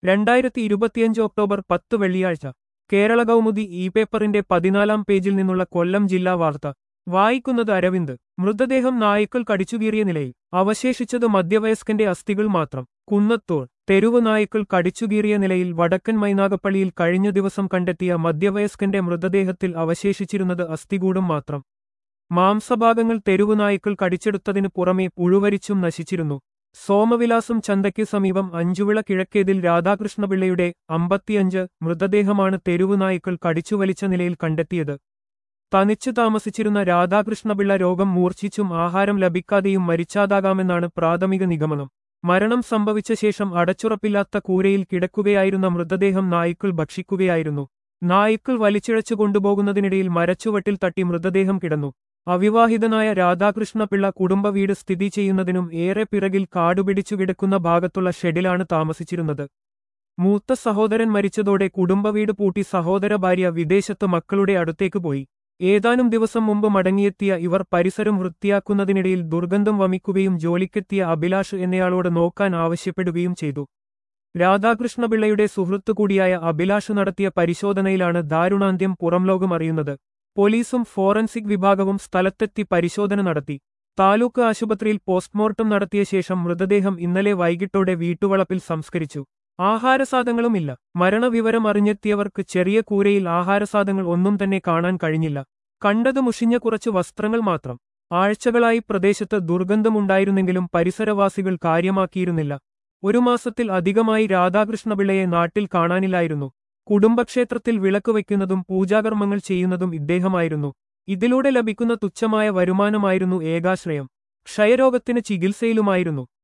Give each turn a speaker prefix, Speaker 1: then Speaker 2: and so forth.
Speaker 1: രണ്ടായിരത്തി ഇരുപത്തിയഞ്ച് ഒക്ടോബർ പത്ത് വെള്ളിയാഴ്ച കേരള കൗമുദി ഇ പേപ്പറിന്റെ പതിനാലാം പേജിൽ നിന്നുള്ള കൊല്ലം ജില്ലാ വാർത്ത വായിക്കുന്നത് അരവിന്ദ് മൃതദേഹം നായ്ക്കൾ കടിച്ചുകീറിയ നിലയിൽ അവശേഷിച്ചത് മധ്യവയസ്കന്റെ അസ്ഥികൾ മാത്രം കുന്നത്തോൾ തെരുവ് നായ്ക്കൾ കടിച്ചുകീറിയ നിലയിൽ വടക്കൻ മൈനാഗപ്പള്ളിയിൽ കഴിഞ്ഞ ദിവസം കണ്ടെത്തിയ മധ്യവയസ്കന്റെ മൃതദേഹത്തിൽ അവശേഷിച്ചിരുന്നത് അസ്ഥികൂടം മാത്രം മാംസഭാഗങ്ങൾ തെരുവ് നായ്ക്കൾ കടിച്ചെടുത്തതിനു പുറമെ പുഴുവരിച്ചും നശിച്ചിരുന്നു സോമവിലാസം ചന്തയ്ക്ക് സമീപം അഞ്ചുവിള കിഴക്കേതിൽ രാധാകൃഷ്ണപിള്ളയുടെ അമ്പത്തിയഞ്ച് മൃതദേഹമാണ് തെരുവ് നായ്ക്കൾ കടിച്ചുവലിച്ച നിലയിൽ കണ്ടെത്തിയത് തനിച്ചു താമസിച്ചിരുന്ന രാധാകൃഷ്ണപിള്ള രോഗം മൂർച്ഛിച്ചും ആഹാരം ലഭിക്കാതെയും മരിച്ചാതാകാമെന്നാണ് പ്രാഥമിക നിഗമനം മരണം സംഭവിച്ച ശേഷം അടച്ചുറപ്പില്ലാത്ത കൂരയിൽ കിടക്കുകയായിരുന്ന മൃതദേഹം നായ്ക്കൾ ഭക്ഷിക്കുകയായിരുന്നു നായ്ക്കൾ വലിച്ചിഴച്ചു കൊണ്ടുപോകുന്നതിനിടയിൽ മരച്ചുവട്ടിൽ തട്ടി മൃതദേഹം കിടന്നു അവിവാഹിതനായ രാധാകൃഷ്ണപിള്ള കുടുംബ വീട് സ്ഥിതി ചെയ്യുന്നതിനും ഏറെ പിറകിൽ കാടുപിടിച്ചു കിടക്കുന്ന ഭാഗത്തുള്ള ഷെഡിലാണ് താമസിച്ചിരുന്നത് മൂത്ത സഹോദരൻ മരിച്ചതോടെ കുടുംബവീട് പൂട്ടി സഹോദര ഭാര്യ വിദേശത്ത് മക്കളുടെ അടുത്തേക്ക് പോയി ഏതാനും ദിവസം മുമ്പ് മടങ്ങിയെത്തിയ ഇവർ പരിസരം വൃത്തിയാക്കുന്നതിനിടയിൽ ദുർഗന്ധം വമിക്കുകയും ജോലിക്കെത്തിയ അഭിലാഷ് എന്നയാളോട് നോക്കാൻ ആവശ്യപ്പെടുകയും ചെയ്തു രാധാകൃഷ്ണപിള്ളയുടെ സുഹൃത്തു കൂടിയായ അഭിലാഷ് നടത്തിയ പരിശോധനയിലാണ് ദാരുണാന്ത്യം പുറംലോകം അറിയുന്നത് പോലീസും ഫോറൻസിക് വിഭാഗവും സ്ഥലത്തെത്തി പരിശോധന നടത്തി താലൂക്ക് ആശുപത്രിയിൽ പോസ്റ്റ്മോർട്ടം നടത്തിയ ശേഷം മൃതദേഹം ഇന്നലെ വൈകിട്ടോടെ വീട്ടുവളപ്പിൽ സംസ്കരിച്ചു ആഹാരസാധങ്ങളുമില്ല മരണവിവരം അറിഞ്ഞെത്തിയവർക്ക് ചെറിയ കൂരയിൽ ആഹാരസാധങ്ങൾ ഒന്നും തന്നെ കാണാൻ കഴിഞ്ഞില്ല കണ്ടത് മുഷിഞ്ഞ കുറച്ച് വസ്ത്രങ്ങൾ മാത്രം ആഴ്ചകളായി പ്രദേശത്ത് ദുർഗന്ധമുണ്ടായിരുന്നെങ്കിലും പരിസരവാസികൾ കാര്യമാക്കിയിരുന്നില്ല ഒരു മാസത്തിൽ അധികമായി രാധാകൃഷ്ണപിള്ളയെ നാട്ടിൽ കാണാനില്ലായിരുന്നു കുടുംബക്ഷേത്രത്തിൽ വിളക്ക് വയ്ക്കുന്നതും പൂജാകർമ്മങ്ങൾ ചെയ്യുന്നതും ഇദ്ദേഹമായിരുന്നു ഇതിലൂടെ ലഭിക്കുന്ന തുച്ഛമായ വരുമാനമായിരുന്നു ഏകാശ്രയം ക്ഷയരോഗത്തിന് ചികിത്സയിലുമായിരുന്നു